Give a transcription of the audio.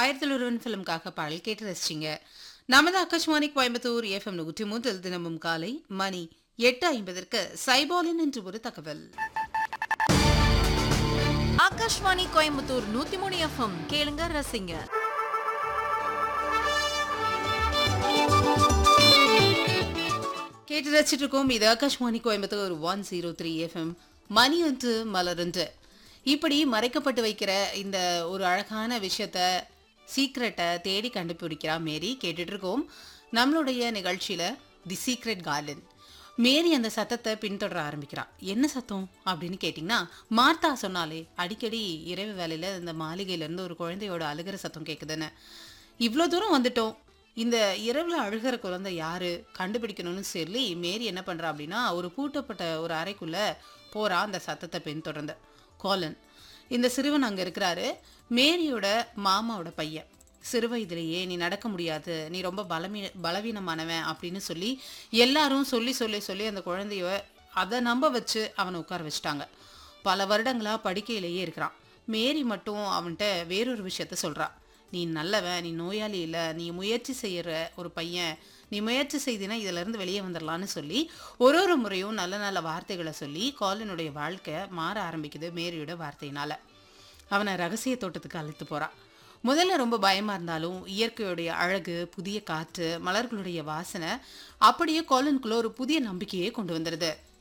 ஆயிரத்தில் ஒருவன் ஃபிலிம்காக பாடல் கேட்டு ரசிச்சிங்க நமது ஆகாஷ்வாணி கோயம்புத்தூர் எஃப்எம் நூற்றி மூன்றில் தினமும் காலை மணி எட்டு ஐம்பதற்கு சைபாலின் என்று ஒரு தகவல் ஆகாஷ்வாணி கோயம்புத்தூர் நூத்தி மூணு எஃப்எம் கேளுங்க ரசிங்க கேட்டு ரசிச்சிட்டு இருக்கோம் இது Akashvani Coimbatore one zero three FM மணி ஒன்று மலரொன்று இப்படி மறைக்கப்பட்டு வைக்கிற இந்த ஒரு அழகான விஷயத்த சீக்ரெட்டை தேடி கண்டுபிடிக்கிறா மேரி கேட்டுட்டு இருக்கோம் நம்மளுடைய நிகழ்ச்சியில தி சீக்ரெட் கார்டன் மேரி அந்த சத்தத்தை பின்தொடர ஆரம்பிக்கிறா என்ன சத்தம் அப்படின்னு கேட்டிங்கன்னா மார்த்தா சொன்னாலே அடிக்கடி இரவு வேலையில இந்த மாளிகையில இருந்து ஒரு குழந்தையோட அழுகிற சத்தம் கேட்குதுன்னு இவ்வளோ தூரம் வந்துட்டோம் இந்த இரவுல அழுகிற குழந்தை யாரு கண்டுபிடிக்கணும்னு சொல்லி மேரி என்ன பண்றா அப்படின்னா ஒரு பூட்டப்பட்ட ஒரு அறைக்குள்ள போறா அந்த சத்தத்தை பின்தொடர்ந்து கோலன் இந்த சிறுவன் அங்க இருக்கிறாரு மேரியோட மாமாவோட பையன் சிறு வயதிலேயே நீ நடக்க முடியாது நீ ரொம்ப பலமீ பலவீனமானவன் அப்படின்னு சொல்லி எல்லாரும் சொல்லி சொல்லி சொல்லி அந்த குழந்தைய அதை நம்ப வச்சு அவனை உட்கார வச்சுட்டாங்க பல வருடங்களா படுக்கையிலேயே இருக்கிறான் மேரி மட்டும் அவன்கிட்ட வேறொரு விஷயத்த சொல்றா நீ நல்லவன் நீ நோயாளி இல்லை நீ முயற்சி செய்யற ஒரு பையன் நீ முயற்சி செய்தினா இதுல இருந்து வெளியே வந்துடலான்னு சொல்லி ஒரு ஒரு முறையும் நல்ல நல்ல வார்த்தைகளை சொல்லி காலினுடைய வாழ்க்கை மாற ஆரம்பிக்குது மேரியோட வார்த்தையினால அவனை ரகசிய தோட்டத்துக்கு அழைத்து போறான் முதல்ல ரொம்ப பயமா இருந்தாலும் இயற்கையுடைய அழகு புதிய காற்று மலர்களுடைய வாசனை அப்படியே கோலனுக்குள்ள ஒரு புதிய நம்பிக்கையை கொண்டு வந்துடுது